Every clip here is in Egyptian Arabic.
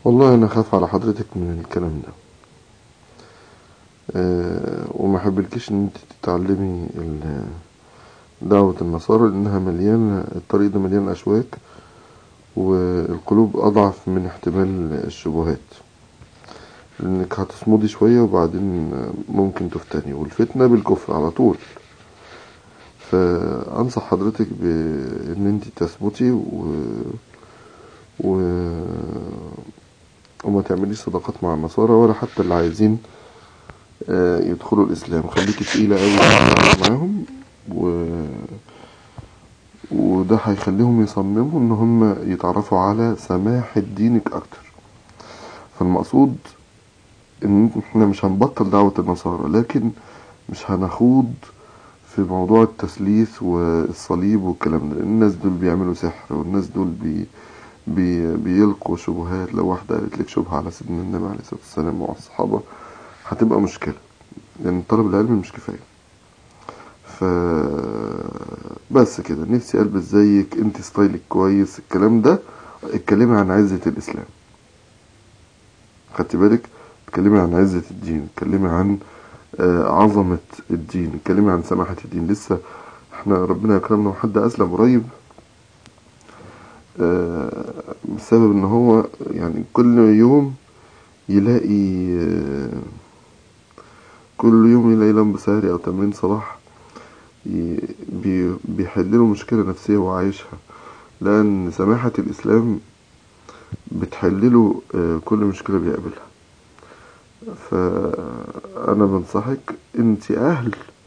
والله انا خاف على حضرتك من الكلام ده أه وما حبلكيش ان انت تتعلمي ال- دعوة النصارى لانها مليانة الطريق ده مليان اشواك والقلوب اضعف من احتمال الشبهات لانك هتصمدي شوية وبعدين ممكن تفتني والفتنة بالكفر على طول فانصح حضرتك بان انت تثبتي و... و... وما تعمليش صداقات مع النصارى ولا حتى اللي عايزين آه، يدخلوا الإسلام خليكي تقيلة أوي معاهم و... وده هيخليهم يصمموا إن هم يتعرفوا على سماحة دينك أكتر فالمقصود إن إحنا مش هنبطل دعوة النصارى لكن مش هنخوض في موضوع التثليث والصليب والكلام ده لأن الناس دول بيعملوا سحر والناس دول بي... بي... بيلقوا شبهات لو واحدة قالت لك شبهة على سيدنا النبي عليه الصلاة والسلام وعلى الصحابة هتبقى مشكلة لأن طلب العلم مش كفاية ف بس كده نفسي ألبس زيك انت ستايلك كويس الكلام ده اتكلمي عن عزة الإسلام خدتي بالك اتكلمي عن عزة الدين اتكلمي عن آه، عظمة الدين اتكلمي عن سماحة الدين لسه احنا ربنا يكرمنا وحد أسلم قريب آه، بسبب ان هو يعني كل يوم يلاقي آه، كل يوم يلاقي لمب سهري او تمرين صباح ي- بي- بيحلله مشكلة نفسية وعايشها لأن سماحة الإسلام بتحلله آه، كل مشكلة بيقابلها فأنا بنصحك أنت أهل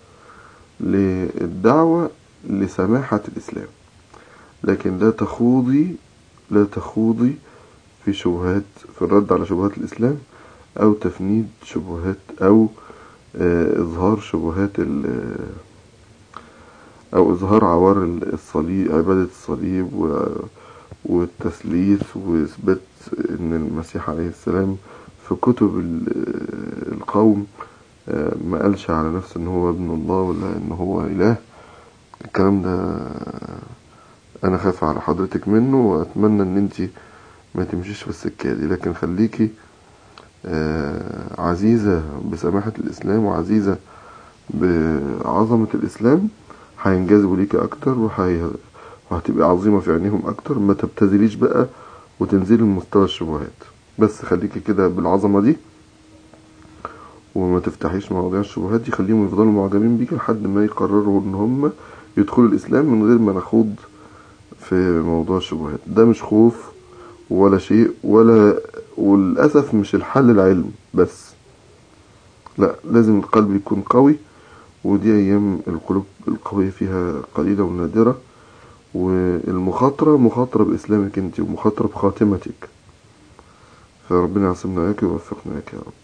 للدعوة لسماحة الإسلام لكن لا تخوضي لا تخوضي في شبهات في الرد على شبهات الإسلام أو تفنيد شبهات أو آه، إظهار شبهات ال- أو إظهار عوار الصليب عبادة الصليب و- والتثليث وإثبات إن المسيح عليه السلام في كتب ال- القوم آه، ما قالش على نفسه إن هو ابن الله ولا إن هو إله الكلام ده أنا خايف على حضرتك منه وأتمنى إن أنتي ما تمشيش في السكة دي لكن خليكي آه، عزيزة بسماحة الإسلام وعزيزة بعظمة الإسلام هينجذبوا ليكي أكتر وهي... وهتبقى عظيمة في عينيهم أكتر ما تبتذليش بقى وتنزلي لمستوى الشبهات بس خليكي كده بالعظمة دي وما تفتحيش مواضيع الشبهات دي خليهم يفضلوا معجبين بيكي لحد ما يقرروا إن هم يدخلوا الإسلام من غير ما نخوض في موضوع الشبهات ده مش خوف ولا شيء ولا وللأسف مش الحل العلم بس لا لازم القلب يكون قوي ودي أيام القلوب القوية فيها قليلة ونادرة والمخاطرة مخاطرة بإسلامك انت ومخاطرة بخاتمتك فربنا يعصمنا وياك ويوفقنا وياك يا رب